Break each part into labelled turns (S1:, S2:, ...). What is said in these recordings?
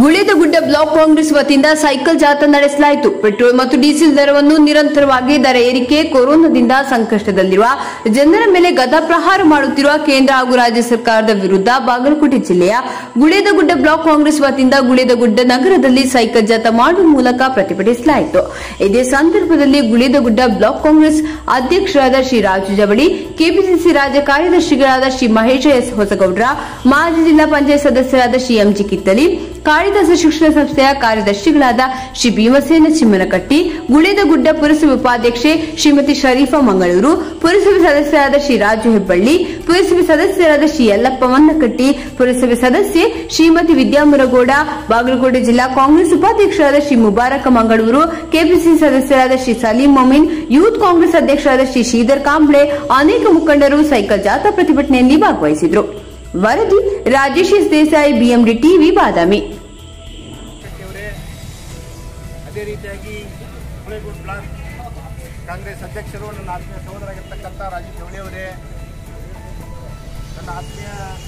S1: Guledagudda block Congress ವತಿಯಿಂದ cycle ಜಾಥಾ ನಡೆಸಲಾಯಿತು ಪೆಟ್ರೋಲ್ ಮತ್ತು ಡೀಸೆಲ್ ದರವನ್ನು ನಿರಂತರವಾಗಿ ದರ ಏರಿಕೆ ಕೊರೋನಾದಿಂದ ಸಂಕಷ್ಟದಲ್ಲಿರುವ ಜನರ ಮೇಲೆ ಗದಾ ಪ್ರಹಾರ ಮಾಡುತ್ತಿರುವ ಕೇಂದ್ರ ಹಾಗೂ ರಾಜ್ಯ ಸರ್ಕಾರದ ವಿರುದ್ಧ ಬಾಗಲಕೋಟೆ ಜಿಲ್ಲೆಯ ಗುಳೇದಗುಡ್ಡ ಬ್ಲಾಕ್ ಕಾಂಗ್ರೆಸ್ ವತಿಯಿಂದ ಗುಳೇದಗುಡ್ಡ ನಗರದಲ್ಲಿ ಸೈಕಲ್ ಜಾಥಾ ಮಾಡುವ ಮೂಲಕ ಪ್ರತಿಭಟಿಸಲಾಯಿತು ಇದೇ ಸಂದರ್ಭದಲ್ಲಿ ಗುಳೇದಗುಡ್ಡ ಬ್ಲಾಕ್ ಕಾಂಗ್ರೆಸ್ ಅಧ್ಯಕ್ಷರಾದ ಶ್ರೀ ರಾಜು ಜವಳಿ ಕೆಪಿಸಿಸಿ ರಾಜ್ಯ ಕಾರ್ಯದರ್ಶಿಗಳಾದ ಶ್ರೀ ಮಹೇಶ ಎಸ್ ಹೊಸಗೌಡ್ರ ಮಾಜಿ ಜಿಲ್ಲಾ ಪಂಚಾಯತ್ ಸದಸ್ಯರಾದ ಶ್ರೀ ಎಂಜಿ ಕಿತ್ತಲಿ ಕಾಳಿದಾಸ ಶಿಕ್ಷಣ ಸಂಸ್ಥೆಯ ಕಾರ್ಯದರ್ಶಿಗಳಾದ ಶ್ರೀ ಭೀಮಸೇನ ಚಿಮ್ಮನಕಟ್ಟಿ ಗುಳೇದಗುಡ್ಡ ಪುರಸಭೆ ಉಪಾಧ್ಯಕ್ಷೆ ಶ್ರೀಮತಿ ಶರೀಫಾ ಮಂಗಳೂರು ಪುರಸಭೆ ಸದಸ್ಯರಾದ ಶ್ರೀ ರಾಜು ಹೆಬ್ಬಳ್ಳಿ ಪುರಸಭೆ ಸದಸ್ಯರಾದ ಶ್ರೀ ಯಲ್ಲಪ್ಪ ಮನ್ನಕಟ್ಟಿ ಪುರಸಭೆ ಸದಸ್ಯೆ ಶ್ರೀಮತಿ ವಿದ್ಯಾಮುರಗೌಡ ಬಾಗಲಕೋಟೆ ಜಿಲ್ಲಾ ಕಾಂಗ್ರೆಸ್ ಉಪಾಧ್ಯಕ್ಷರಾದ ಶ್ರೀ ಮುಬಾರಕ ಮಂಗಳೂರು ಕೆಪಿಸಿಸಿ ಸದಸ್ಯರಾದ ಶ್ರೀ ಸಲೀಂ ಮೊಮಿನ್ ಯೂತ್ ಕಾಂಗ್ರೆಸ್ ಅಧ್ಯಕ್ಷರಾದ ಶ್ರೀ ಶ್ರೀಧರ್ ಕಾಂಬ್ಳೆ ಅನೇಕ ಮುಖಂಡರು ಸೈಕಲ್ ಜಾಥಾ ಪ್ರತಿಭಟನೆಯಲ್ಲಿ ಭಾಗವಹಿಸಿದರು ವರದಿ Rajesh S Desai BMD TV Badami
S2: ಅವರೇ ಅದೇ ರೀತಿಯಾಗಿ ಹುಳೇಗೂಡ್ ಬ್ಲಾಕ್ ಕಾಂಗ್ರೆಸ್ ಅಧ್ಯಕ್ಷರು ನನ್ನ ಆತ್ಮೀಯ ಸಹೋದರಾಗಿರ್ತಕ್ಕಂಥ ರಾಜು ಜವಳಿ ಅವರೇ ನನ್ನ ಆತ್ಮೀಯ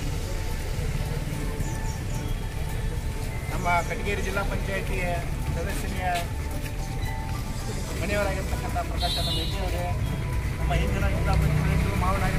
S2: ನಮ್ಮ ಕಟಗೇರಿ ಜಿಲ್ಲಾ ಪಂಚಾಯಿತಿಯ ಸದಸ್ಯನಿಯ ಮನೆಯವರಾಗಿರ್ತಕ್ಕಂಥ ಪ್ರಕಾಶ ನಮ್ಮ ಹೆಜ್ಜೆ ಅವರೇ ನಮ್ಮ ಹಿಂದಿನ ಜಿಲ್ಲಾ ಪಂಚಾಯತ್ ಮಾವನಾಗಿ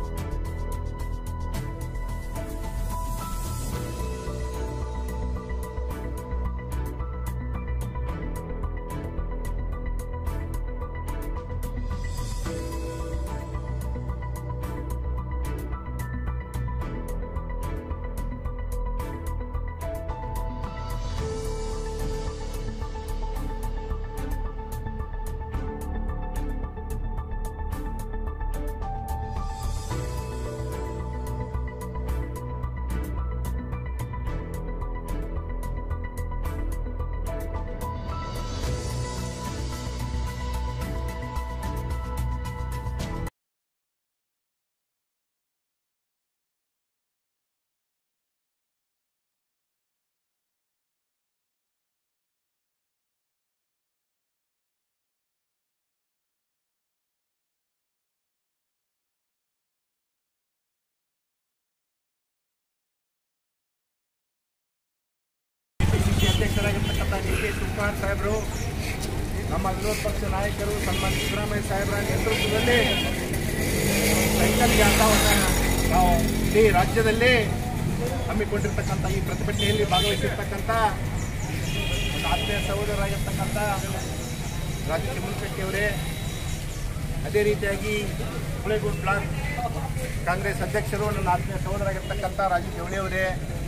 S2: ಕೆಪಿಸಿಸಿ ಅಧ್ಯಕ್ಷರಾಗಿರ್ತಕ್ಕಂಥ ಡಿ ಕೆ ಶಿವಕುಮಾರ್ ಸಾಹೇಬರು ನಮ್ಮ ವಿರೋಧ ಪಕ್ಷ ನಾಯಕರು ಸನ್ಮಾನ್ಯ ಸಿದ್ದರಾಮಯ್ಯ ಸಾಹೇಬರ ನೇತೃತ್ವದಲ್ಲಿ ಸೈಕಲ್ ಜಾಥಾವನ್ನು ನಾವು ಇಡೀ ರಾಜ್ಯದಲ್ಲಿ ಹಮ್ಮಿಕೊಂಡಿರ್ತಕ್ಕಂಥ ಈ ಪ್ರತಿಭಟನೆಯಲ್ಲಿ ಭಾಗವಹಿಸಿರ್ತಕ್ಕಂಥ ನನ್ನ ಆತ್ಮೀಯ ಸಹೋದರರಾಗಿರ್ತಕ್ಕಂಥ ರಾಜು ಚಿಮ್ಮನಕಟ್ಟಿ ಅವರೇ ಅದೇ ರೀತಿಯಾಗಿ ಹುಳೇಗೂಡ್ ಬ್ಲಾಕ್ ಕಾಂಗ್ರೆಸ್ ಅಧ್ಯಕ್ಷರು ನನ್ನ ಆತ್ಮೀಯ ಸಹೋದರಾಗಿರ್ತಕ್ಕಂಥ ರಾಜು ಜವಳಿ ಅವರೇ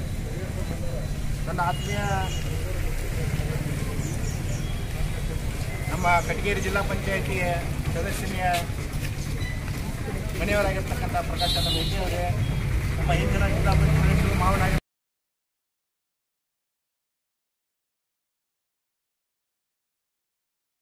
S2: ನನ್ನ ಆತ್ಮೀಯ ನಮ್ಮ ಕಟಗೇರಿ ಜಿಲ್ಲಾ ಪಂಚಾಯಿತಿಯ ಸದಸ್ಯನಿಯ ಮನೆಯವರಾಗಿರ್ತಕ್ಕಂಥ ಪ್ರಕಾಶ ನಮ್ಮ ಹೆಜ್ಜೆ ಅವರೇ ನಮ್ಮ ಹಿಂದಿನ ಜಿಲ್ಲಾ ಪಂಚಾಯತ್ ಮಾವನಾಗಿ